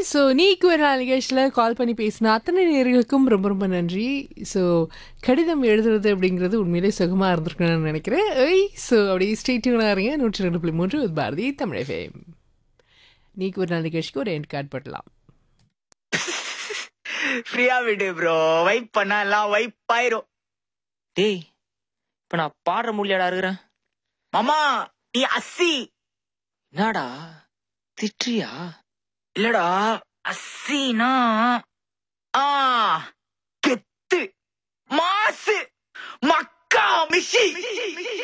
So நீக்கு ஒரு நாள் நிகழ்ச்சியில் கால் பண்ணி பேசின அத்தனை நேர்களுக்கும் ரொம்ப ரொம்ப நன்றி ஸோ கடிதம் எழுதுறது அப்படிங்கிறது உண்மையிலே சுகமாக இருந்திருக்குன்னு நினைக்கிறேன் ஐ ஸோ அப்படியே ஸ்டேட்டியூனாக இருங்க நூற்றி ரெண்டு புள்ளி மூன்று with பாரதி தமிழ் FM. நீக்கு ஒரு நாள் நிகழ்ச்சிக்கு ஒரு எண்ட் கார்டு போட்டலாம் ஃப்ரீயா விடு ப்ரோ வைப் பண்ணா எல்லாம் வைப் ஆயிரும் டேய் இப்ப நான் பாடுற முடியாடா இருக்கிறேன் மாமா நீ அஸ்ஸி என்னடா திட்டுறியா இல்லடா அஸ்ஸினா ஆ கெத்து மாசு மக்கா மிஷி